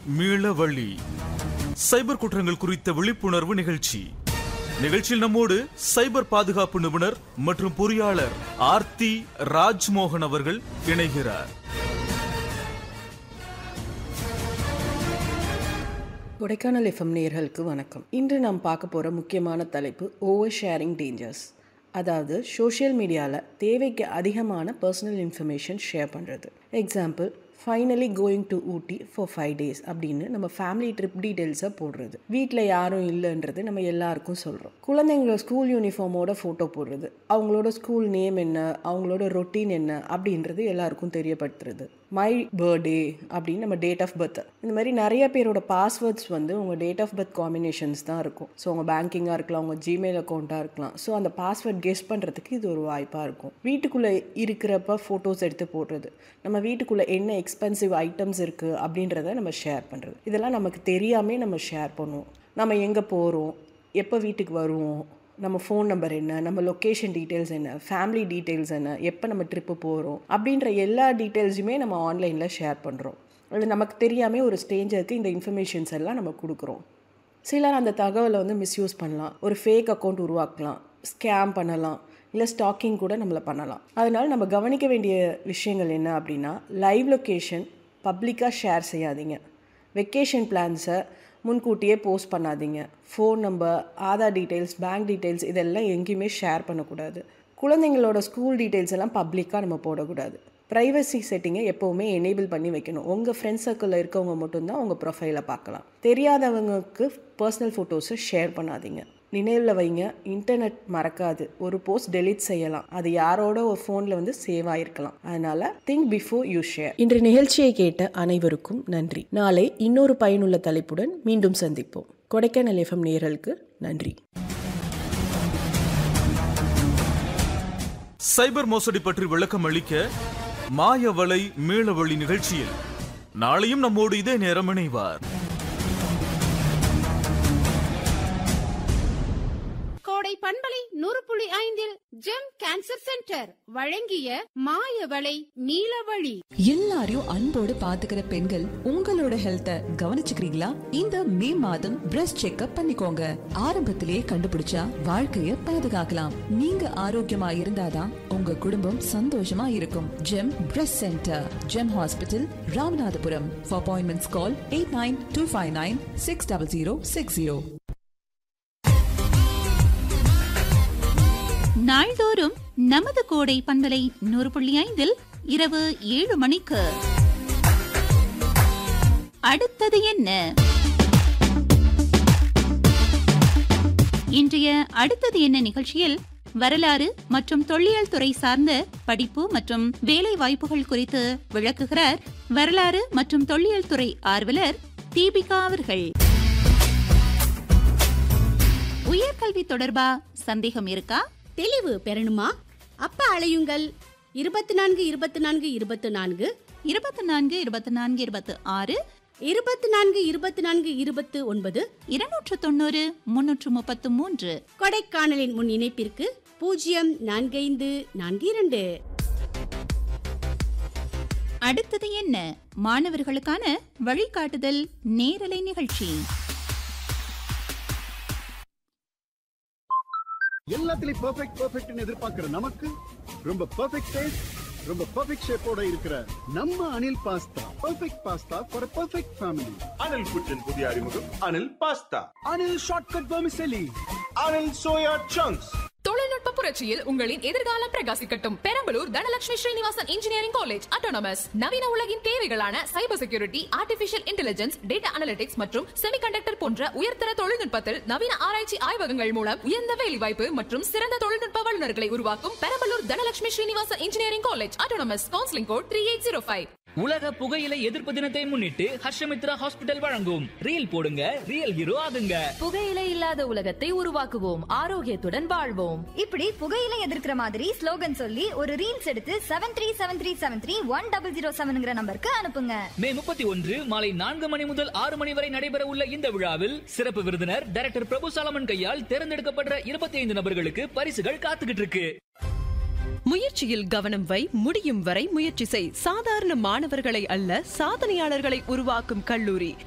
மீள வழி சைபர் குற்றங்கள் குறித்த விழிப்புணர்வு நிகழ்ச்சி நிகழ்ச்சியில் நம்மோடு சைபர் பாதுகாப்பு நிபுணர் மற்றும் பொறியாளர் ஆர்த்தி ராஜ்மோகன் அவர்கள் இணைகிறார் கொடைக்கானல் எஃப்எம் நேயர்களுக்கு வணக்கம் இன்று நாம் பார்க்க போகிற முக்கியமான தலைப்பு ஓவர் ஷேரிங் டேஞ்சர்ஸ் அதாவது சோஷியல் மீடியாவில் தேவைக்கு அதிகமான பர்சனல் இன்ஃபர்மேஷன் ஷேர் பண்ணுறது example finally going to Ooty for five days அப்படின்னு நம்ம ஃபேமிலி ட்ரிப் டீட்டெயில்ஸை போடுறது வீட்டில் யாரும் இல்லைன்றது நம்ம எல்லாருக்கும் சொல்கிறோம் குழந்தைங்களோட ஸ்கூல் யூனிஃபார்மோட ஃபோட்டோ போடுறது அவங்களோட ஸ்கூல் நேம் என்ன அவங்களோட ரொட்டீன் என்ன அப்படின்றது எல்லாருக்கும் தெரியப்படுத்துறது மை பர்த்டே அப்படின்னு நம்ம டேட் ஆஃப் பர்த் இந்த மாதிரி நிறைய பேரோட பாஸ்வேர்ட்ஸ் வந்து உங்கள் டேட் ஆஃப் பர்த் காம்பினேஷன்ஸ் தான் இருக்கும் ஸோ உங்கள் பேங்கிங்காக இருக்கலாம் உங்கள் ஜிமெயில் அக்கௌண்ட்டாக இருக்கலாம் ஸோ அந்த பாஸ்வேர்ட் கெஸ் பண்ணுறதுக்கு இது ஒரு வாய்ப்பாக இருக்கும் வீட்டுக்குள்ளே இருக்கிறப்ப ஃபோட்டோஸ் எடுத்து போடுறது நம்ம வீட்டுக்குள்ளே என்ன எக்ஸ்பென்சிவ் ஐட்டம்ஸ் இருக்குது அப்படின்றத நம்ம ஷேர் பண்ணுறது இதெல்லாம் நமக்கு தெரியாமே நம்ம ஷேர் பண்ணுவோம் நம்ம எங்கே போகிறோம் எப்போ வீட்டுக்கு வருவோம் நம்ம ஃபோன் நம்பர் என்ன நம்ம லொக்கேஷன் டீட்டெயில்ஸ் என்ன ஃபேமிலி டீட்டெயில்ஸ் என்ன எப்போ நம்ம ட்ரிப்பு போகிறோம் அப்படின்ற எல்லா டீட்டெயில்ஸுமே நம்ம ஆன்லைனில் ஷேர் பண்ணுறோம் அது நமக்கு தெரியாமல் ஒரு ஸ்டேஞ்சருக்கு இந்த இன்ஃபர்மேஷன்ஸ் எல்லாம் நம்ம கொடுக்குறோம் சிலர் அந்த தகவலை வந்து மிஸ்யூஸ் பண்ணலாம் ஒரு ஃபேக் அக்கௌண்ட் உருவாக்கலாம் ஸ்கேம் பண்ணலாம் இல்லை ஸ்டாக்கிங் கூட நம்மளை பண்ணலாம் அதனால் நம்ம கவனிக்க வேண்டிய விஷயங்கள் என்ன அப்படின்னா லைவ் லொக்கேஷன் பப்ளிக்காக ஷேர் செய்யாதீங்க வெக்கேஷன் பிளான்ஸை முன்கூட்டியே போஸ்ட் பண்ணாதீங்க phone number Aadhaar details bank details இதெல்லாம் எங்கேயுமே ஷேர் பண்ணக்கூடாது குழந்தைங்களோட ஸ்கூல் டீட்டெயில்ஸ் எல்லாம் பப்ளிக்காக நம்ம போடக்கூடாது ப்ரைவசி செட்டிங்கை எப்போவுமே எனேபிள் பண்ணி வைக்கணும் உங்கள் ஃப்ரெண்ட்ஸ் சர்க்கிளில் இருக்கவங்க மட்டும்தான் உங்கள் ப்ரொஃபைலை பார்க்கலாம் தெரியாதவங்களுக்கு பர்சனல் ஃபோட்டோஸை ஷேர் பண்ணாதீங்க நினைவில் வைங்க இன்டர்நெட் மறக்காது ஒரு போஸ்ட் டெலீட் செய்யலாம் அது யாரோட ஒரு ஃபோனில் வந்து சேவ் ஆயிருக்கலாம் அதனால திங்க் பிஃபோர் யூ ஷேர் இன்று நிகழ்ச்சியை கேட்ட அனைவருக்கும் நன்றி நாளை இன்னொரு பயனுள்ள தலைப்புடன் மீண்டும் சந்திப்போம் கொடைக்கானல் எஃப்எம் நேயர்களுக்கு நன்றி சைபர் மோசடி பற்றி விளக்கம் அளிக்க மாயவலை மீளவழி நிகழ்ச்சியில் நாளையும் நம்மோடு இதே நேரம் இணைவார் கோடை பண்பலை நூறு புள்ளி ஐந்தில் ஜெம் கேன்சர் சென்டர் வழங்கிய மாயவளை நீலவழி எல்லாரையும் அன்போடு பாத்துக்கிற பெண்கள் உங்களோட ஹெல்த்த கவனிச்சுக்கிறீங்களா இந்த மே மாதம் பிரஸ்ட் செக்அப் பண்ணிக்கோங்க ஆரம்பத்திலேயே கண்டுபிடிச்சா வாழ்க்கைய பாதுகாக்கலாம் நீங்க ஆரோக்கியமா இருந்தாதான் உங்க குடும்பம் சந்தோஷமா இருக்கும் Gem breast centre Gem hospital Ramanathapuram for appointments call eight nine two five nine six double zero six zero நாள்தோறும் நமது கோடை பண்பலை நூறு புள்ளி ஐந்தில் இரவு ஏழு மணிக்கு அடுத்தது என்ன இன்றைய அடுத்தது என்ன நிகழ்ச்சியில் வரலாறு மற்றும் தொல்லியல் துறை சார்ந்த படிப்பு மற்றும் வேலை வாய்ப்புகள் குறித்து விளக்குகிறார் வரலாறு மற்றும் தொல்லியல் துறை ஆர்வலர் தீபிகா அவர்கள் உயர்கல்வி தொடர்பா சந்தேகம் இருக்கா தெளிவு பெறணுமா அப்ப அலையுங்கள் இருபத்தி நான்கு இருபத்தி நான்கு இருபத்தி நான்கு இருபத்தி நான்கு இருபத்தி நான்கு இருபத்தி ஆறு இருபத்தி நான்கு இருபத்தி நான்கு இருபத்து ஒன்பது இருநூற்று தொண்ணூறு முன்னூற்று முப்பத்து மூன்று கொடைக்கானலின் முன் இணைப்பிற்கு பூஜ்ஜியம் நான்கைந்து நான்கு இரண்டு அடுத்தது என்ன மாணவர்களுக்கான வழிகாட்டுதல் நேரலை நிகழ்ச்சி எல்லாத்துலயும் பெர்ஃபெக்ட் பெர்ஃபெக்ட்னு எதிர்பார்க்கிற நமக்கு ரொம்ப பெர்ஃபெக்ட் டேஸ்ட் ரொம்ப பெர்ஃபெக்ட் ஷேப்போட இருக்கிற நம்ம Anil pasta perfect pasta for perfect family Anil புற்றின் புதிய அறிமுகம் Anil pasta Anil shortcut vermicelli Anil soya chunks தொழில்நுட்ப புரட்சியில் உங்களின் எதிர்காலம் பிரகாசிக்கட்டும் Perambalur Dhanalakshmi Srinivasan engineering college autonomous நவீன உலகின் தேவைகளான cyber security artificial intelligence data analytics மற்றும் செமிகண்டக்டர் போன்ற உயர்தர தொழில்நுட்பத்தில் நவீன ஆராய்ச்சி ஆய்வகங்கள் மூலம் உயர்ந்த வேலைவாய்ப்பு மற்றும் சிறந்த தொழில்நுட்ப வல்லுநர்களை உருவாக்கும் Perambalur Dhanalakshmi Srinivasan engineering college autonomous counselling code three eight zero five உலக புகையிலை எதிர்ப்பு தினத்தை முன்னிட்டு ஹர்ஷமித்ரா ஹாஸ்பிட்டல் வழங்கும் ரீல் போடுங்க ரியல் ஹீரோ ஆகுங்க புகையிலை இல்லாத உலகத்தை உருவாக்குவோம் ஆரோக்கியத்துடன் வாழ்வோம் இப்படி புகையிலை எதிர்க்கிற மாதிரி ஸ்லோகன் சொல்லி ஒரு ரீல்ஸ் எடுத்து seven three seven three seven three one double zero செவன்ங்கிற நம்பருக்கு அனுப்புங்க மே முப்பத்தி ஒன்று மாலை நான்கு மணி முதல் ஆறு மணி வரை நடைபெற உள்ள இந்த விழாவில் சிறப்பு விருந்தினர் டைரக்டர் பிரபு சாலமன் கையால் தேர்ந்தெடுக்கப்படுற இருபத்தி ஐந்து நபர்களுக்கு பரிசுகள் காத்துக்கிட்டு இருக்கு முயற்சியில் கவனம் வை முடியும் வரை முயற்சி செய் சாதாரண மாணவர்களை அல்ல சாதனையாளர்களை உருவாக்கும் கல்லூரி